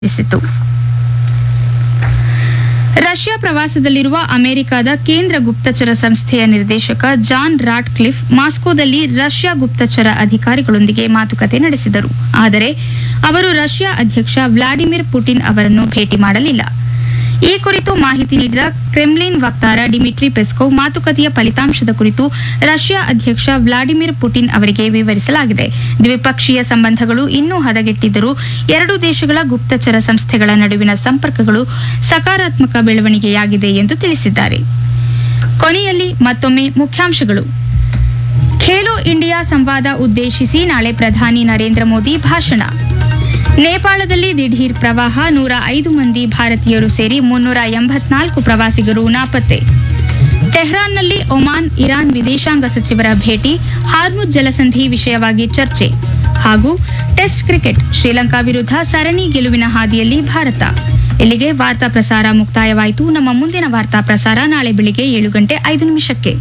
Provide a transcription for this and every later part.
ತಿಳಿಸಿತು ರಷ್ಯಾ ಪ್ರವಾಸದಲ್ಲಿರುವ ಅಮೆರಿಕದ ಕೇಂದ್ರ ಗುಪ್ತಚರ ಸಂಸ್ಥೆಯ ನಿರ್ದೇಶಕ ಜಾನ್ ರಾಟ್ ಕ್ಲಿಫ್ ಮಾಸ್ಕೋದಲ್ಲಿ ರಷ್ಯಾ ಗುಪ್ತಚರ ಅಧಿಕಾರಿಗಳೊಂದಿಗೆ ಮಾತುಕತೆ ನಡೆಸಿದರು ಆದರೆ ಅವರು ರಷ್ಯಾ ಅಧ್ಯಕ್ಷ ವ್ಲಾಡಿಮಿರ್ ಪುಟಿನ್ ಅವರನ್ನು ಭೇಟಿ ಮಾಡಲಿಲ್ಲ ಈ ಕುರಿತು ಮಾಹಿತಿ ನೀಡಿದ ಕ್ರೆಮ್ಲಿನ್ ವಕ್ತಾರ ಡಿಮಿಟ್ರಿ ಪೆಸ್ಕೋವ್ ಮಾತುಕತೆಯ ಫಲಿತಾಂಶದ ಕುರಿತು ರಷ್ಯಾ ಅಧ್ಯಕ್ಷ ವ್ಲಾಡಿಮಿರ್ ಪುಟಿನ್ ಅವರಿಗೆ ವಿವರಿಸಲಾಗಿದೆ ದ್ವಿಪಕ್ಷೀಯ ಸಂಬಂಧಗಳು ಇನ್ನೂ ಹದಗೆಟ್ಟಿದ್ದರೂ ಎರಡು ದೇಶಗಳ ಗುಪ್ತಚರ ಸಂಸ್ಥೆಗಳ ನಡುವಿನ ಸಂಪರ್ಕಗಳು ಸಕಾರಾತ್ಮಕ ಬೆಳವಣಿಗೆಯಾಗಿದೆ ಎಂದು ತಿಳಿಸಿದ್ದಾರೆ ಕೊನೆಯಲ್ಲಿ ಮತ್ತೊಮ್ಮೆ ಮುಖ್ಯಾಂಶಗಳು ಖೇಲೋ ಇಂಡಿಯಾ ಸಂವಾದ ಉದ್ದೇಶಿಸಿ ನಾಳೆ ಪ್ರಧಾನಿ ನರೇಂದ್ರ ಮೋದಿ ಭಾಷಣ ನೇಪಾಳದಲ್ಲಿ ದಿಢೀರ್ ಪ್ರವಾಹ ನೂರ ಐದು ಮಂದಿ ಭಾರತೀಯರು ಸೇರಿ ಮುನ್ನೂರ ಎಂಬತ್ನಾಲ್ಕು ಪ್ರವಾಸಿಗರು ನಾಪತ್ತೆ ಟೆಹ್ರಾನ್ನಲ್ಲಿ ಒಮಾನ್ ಇರಾನ್ ವಿದೇಶಾಂಗ ಸಚಿವರ ಭೇಟಿ ಹಾರ್ಮುಜ್ ಜಲಸಂಧಿ ವಿಷಯವಾಗಿ ಚರ್ಚೆ ಹಾಗೂ ಟೆಸ್ಟ್ ಕ್ರಿಕೆಟ್ ಶ್ರೀಲಂಕಾ ವಿರುದ್ಧ ಸರಣಿ ಗೆಲುವಿನ ಹಾದಿಯಲ್ಲಿ ಭಾರತ ಇಲ್ಲಿಗೆ ವಾರ್ತಾ ಪ್ರಸಾರ ಮುಕ್ತಾಯವಾಯಿತು ನಮ್ಮ ಮುಂದಿನ ವಾರ್ತಾ ಪ್ರಸಾರ ನಾಳೆ ಬೆಳಿಗ್ಗೆ ಏಳು ಗಂಟೆ ಐದು ನಿಮಿಷಕ್ಕೆ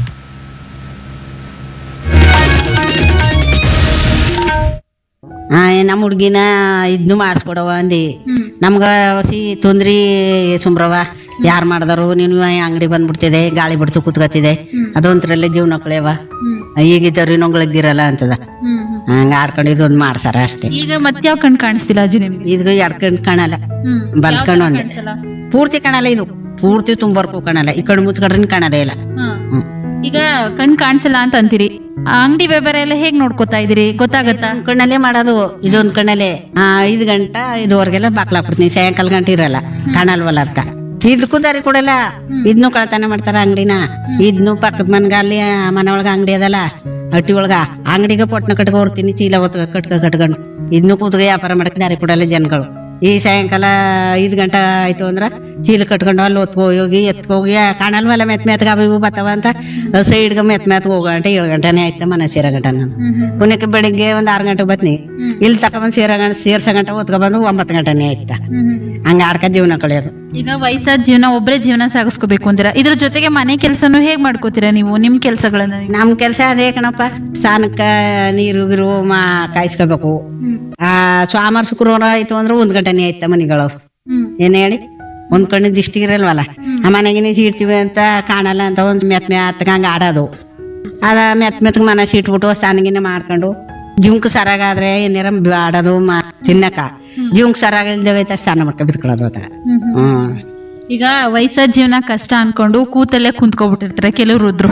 ಆ, ನಮ್ಮ ಹುಡ್ಗಿನ ಇದ್ನು ಮಾಡಿಸ್ಕೊಡವ ಅಂದಿ ನಮ್ಗ ಸಿ ತೊಂದ್ರಿ ಸುಮ್ರವ ಯಾರು ಮಾಡ್ದಾರು ನೀನು ಅಂಗಡಿ ಬಂದ್ಬಿಡ್ತಿದೆ ಗಾಳಿ ಬಿಡ್ತು ಕೂತ್ಕೊತಿದೆ ಅದೊಂದ್ರಲ್ಲಿ ಜೀವನ ಕಳೆಯವ ಈಗಿದ್ದವ್ರು ಇನ್ನೊಂಗ್ಳಗ್ದಿರಲ್ಲ ಅಂತದ ಹಂಗ ಆಡ್ಕೊಂಡು ಇದೊಂದು ಮಾಡ್ಸಾರ ಅಷ್ಟೇ ಈಗ ಮತ್ಯಾವ ಕಣ್ ಕಾಣಿಸ್ತಿಲ್ಲ ಅಜ್ಜಿ ನಿಮ್ಗೆ ಇದು ಎಡ್ಕಂಡ್ ಕಾಣಲ್ಲ ಹ್ಮ್. ಬಲ್ಕಂಡು ಒಂದೇ ಪೂರ್ತಿ ಕಾಣಲ್ಲ ಇದು ಪೂರ್ತಿ ತುಂಬರ್ಕು ಕಾಣಲ್ಲ ಈ ಕಣ್ಣು ಮುಚ್ಕೊಂಡ್ರೆ ಕಾಣದೇ ಇಲ್ಲ ಹ್ಮ್. ಈಗ ಕಣ್ ಕಾಣಿಸಲ್ಲ ಅಂತ ಅಂತೀರಿ ಆ ಅಂಗಡಿ ವ್ಯಾಪಾರ ಎಲ್ಲ ಹೇಗ್ ನೋಡ್ಕೋತಾ ಇದೀರಿ ಗೊತ್ತಾಗತ್ತಾ ಒಂದ್ ಕಣ್ಣಲ್ಲೇ ಮಾಡೋದು ಇದೊಂದ್ ಕಣ್ಣಲ್ಲೇ ಆ, ಐದು ಗಂಟ ಐದುವರೆಗೆಲ್ಲ ಬಾಕ್ಲಾಕ್ಬಿಡ್ತೀನಿ ಸಾಯಂಕಾಲ ಗಂಟೆ ಇರಲ್ಲ ಕಾಣಲ್ವಲ್ಲ ಅದಕ್ಕ ಇದಕ್ಕೂ ದಾರಿ ಕೊಡಲ್ಲ ಇದ್ನು ಕಳ್ತನ ಮಾಡ್ತಾರ ಅಂಗಡಿನ ಇದ್ನು ಪಕ್ಕದ ಮನ್ಗ ಅಲ್ಲಿ ಆ ಮನೆ ಒಳಗ ಅಂಗಡಿ ಅದಲ್ಲ ಹಟ್ಟಿ ಒಳಗ ಅಂಗಡಿಗೆ ಪೊಟ್ನ ಕಟ್ಕೊ ಹೊರ್ತೀನಿ ಚೀಲ ಹೊತ್ಕ ಕಟ್ಕ ಕಟ್ಕೊಂಡು ಇದ್ನು ಕೂತ್ಗೆ ವ್ಯಾಪಾರ ಮಾಡಕ್ ದಾರಿ ಕೊಡಲ್ಲ ಜನಗಳು ಈ ಸಾಯಂಕಾಲ ಐದು ಗಂಟೆ ಆಯ್ತು ಅಂದ್ರ ಚೀಲ ಕಟ್ಕೊಂಡು ಅಲ್ಲಿ ಹೊತ್ಕೊ ಹೋಗಿ ಎತ್ಕೋಗಿ ಕಾಣಲ್ವಲ್ಲ ಮೆತ್ ಮೆತ್ಗ ಅವು ಇವು ಬತ್ತಾವ ಅಂತ ಸೈಡ್ಗೆ ಮೆತ್ ಮೆತ್ ಹೋಗೋ ಗಂಟೆ ಏಳು ಗಂಟೆನೇ ಆಯ್ತು ಮನೆ ಸೇರೋ ಗಂಟೆ ನಾನು ಪುನಕ್ಕೆ ಬೆಳಿಗ್ಗೆ ಒಂದ್ ಆರು ಗಂಟೆ ಬತ್ನಿ ಇಲ್ಲಿ ತಕೊಂಡ್ ಸೇರೋ ಗಂಟೆ ಸೇರ್ಸೋ ಗಂಟೆ ಹೊತ್ಕೊಬಂದು ಒಂಬತ್ತು ಗಂಟೆನೇ ಆಯ್ತಾ ಹಂಗ ಆಡ್ಕ ಜೀವನ ಕಳೆಯೋದು ಈಗ ವಯಸ್ಸಾದ ಜೀವನ ಒಬ್ಬರೇ ಜೀವನ ಸಾಗಿಸ್ಕೋಬೇಕು ಅಂತೀರಾ ಇದ್ರ ಜೊತೆಗೆ ಮನೆ ಕೆಲಸನೂ ಹೇಗ್ ಮಾಡ್ಕೋತೀರಾ ನೀವು ನಿಮ್ ಕೆಲಸಗಳನ್ನ ನಮ್ ಕೆಲ್ಸ ಅದೇ ಕಣಪ್ಪ ಸಾನಕ್ಕ ನೀರು ಗಿರು ಮಾ ಕಾಯಿಸ್ಕೋಬೇಕು ಆ ಸೋಮವಾರ ಶುಕ್ರವಾರ ಆಯ್ತು ಅಂದ್ರೆ ಒಂದ್ ಗಂಟೆನೇ ಆಯ್ತಾ ಮನಿಗಳು ಏನ್ ಹೇಳಿ ಒಂದ್ ಕಣ್ಣು ದಿಷ್ಟಿ ಇರಲ್ವಲ್ಲ ಆ ಮನೆಗೆ ಸೀಡ್ತೀವಿ ಅಂತ ಕಾಣಲ್ಲ ಅಂತ ಒಂದ್ ಮೆತ್ ಮೆತ್ಗ ಹಂಗ ಆಡೋದು ಅದ ಮೆತ್ ಮೆತ್ಗ ಮನೆ ಸೀಟ್ಬಿಟ್ಟು ಸ್ನಾನಗಿನ ಮಾಡ್ಕೊಂಡು ಜೀವಕ್ಕೆ ಸರಾಗಾದ್ರೆ ಏನಾರ ಆಡೋದು ಮಾ ತಿನ್ನಕ ಜೀವಕ್ಕೆ ಸರಾಗ ಇಲ್ದೇವೈತೆ ಸ್ನಾನ ಮಾಡ್ಕೊಂಡು ಬಿದ್ಕೊಳ್ಳೋದು ಅತ್ತಾಗ ಹ್ಮ್ ಈಗ ವಯಸ್ಸಾದ ಜೀವನ ಕಷ್ಟ ಅನ್ಕೊಂಡು ಕೂತಲ್ಲೇ ಕುಂತ್ಕೊಬಿಟ್ಟಿರ್ತಾರೆ ಕೆಲವ್ರು ರುದ್ರು